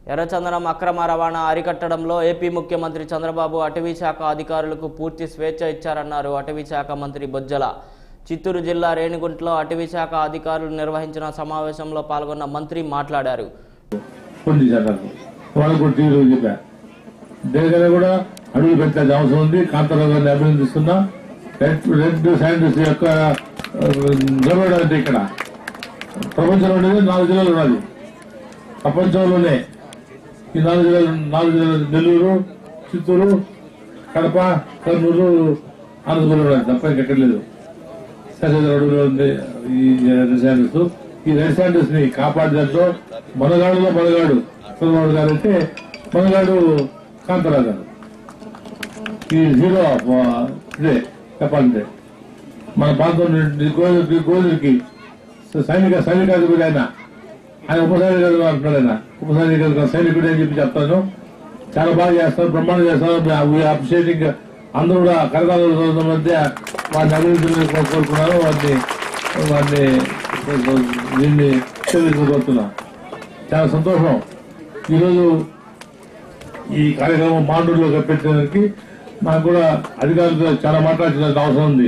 ఎర్రచందనం అక్రమ రవాణా అరికట్టడంలో ఏపీ ముఖ్యమంత్రి చంద్రబాబు అటవీ శాఖ అధికారులకు పూర్తి స్వేచ్ఛ ఇచ్చారన్నారు అటవీ శాఖ మంత్రి బొజ్జల చిత్తూరు జిల్లా రేణిగుంటలో అటవీ శాఖ అధికారులు నిర్వహించిన సమావేశంలో పాల్గొన్న మంత్రి మాట్లాడారు కొన్ని శాఖలకు వాళ్ళకు కూడా తీరు చెప్పా దేనికైనా కూడా అడుగులు పెట్టాల్సిన అవసరం ఉంది కాంతారావు గారిని అభినందిస్తున్నా రెడ్ రెడ్ శాండల్స్ యొక్క ఆ, నిలబడి అంటే ఇక్కడ ప్రపంచంలో ఉండేది నాలుగు జిల్లాలు ఉన్నది ప్రపంచంలోనే ఈ నాలుగు జిల్లాలు నాలుగు జిల్లాలు నెల్లూరు చిత్తూరు కడప కర్నూలు అనంతపురం ఉన్నది తప్ప ఇంకెక్కడ లేదు సరిహద్దు అడుగులో ఉంది ఈ రెడ్ శాండల్స్ ఈ రెడ్ శాండల్స్ ని కాపాడడంతో మనగాడులో మనగాడు చంద్రబాబు గారు అయితే మనగాడు కాంతారావు గారు ఈ హీరో ఆఫ్ ఇదే చెప్పాలంటే మన ప్రాంతం గోధుకి గోధుకి సైనిక సైనికాధిపతి ఆయన ఆయన ఉప సైనికుడు అంటున్నాడు ఆయన ఉప సైనికుడు సైనికుడు అని చెప్పి చెప్తాను చాలా బాగా చేస్తారు బ్రహ్మాండం చేస్తారు అప్రిషియేటింగ్ అందరూ కూడా కరకాల మధ్య వారిని అభివృద్ధి కోరుకున్నారు వారిని వారిని దీన్ని కోరుతున్నా చాలా సంతోషం ఈరోజు ఈ కార్యక్రమం మాండూరులో పెట్టడానికి నాకు కూడా అధికారులతో చాలా మాట్లాడాల్సిన అవసరం ఉంది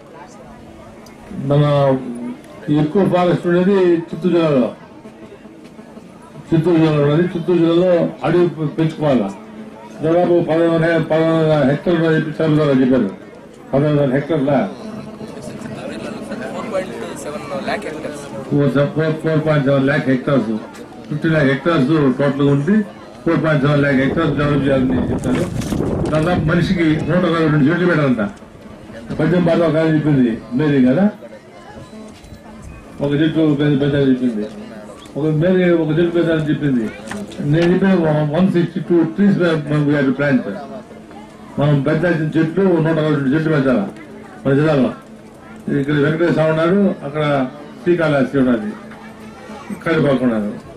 మన ఎక్కువ ఫారెస్ట్ ఉండేది చిత్తూరు జిల్లాలో చిత్తూరు జిల్లాలో ఉన్నది చిత్తూరు జిల్లాలో అడవి పె- పెంచుకోవాలా దాదాపు పదహారు వందల- పదహారు వందల హెక్టర్లు ఉన్నది చెప్పి చంద్రబాబు చెప్పారు పదహారు వందల హెక్టర్ల four point seven lakh hectares four point seven lakh hectares fifty lakh hectares total ఉంది four point seven lakh hectares develop చేయాలని చెప్తారు దాదాపు మనిషికి నూట అరవై రెండు చెట్లు పెట్టాలంట పద్యం బాధ ఒక ఆయన చెప్పింది మేరీ కదా ఒక చెట్టు పెద్ద పెద్ద చెప్పింది ఒక మేరీ ఒక చెట్టు పెద్ద అని చెప్పింది నేను చెప్పిన one sixty two trees plant మనం పెద్ద చెట్లు నూట అరవై రెండు చెట్లు పెంచాలా మన జిల్లాలో ఇక్కడ వెంకటేశ్వర ఉన్నాడు అక్కడ శ్రీకాళహస్తి ఉన్నది కలిపాకున్నారు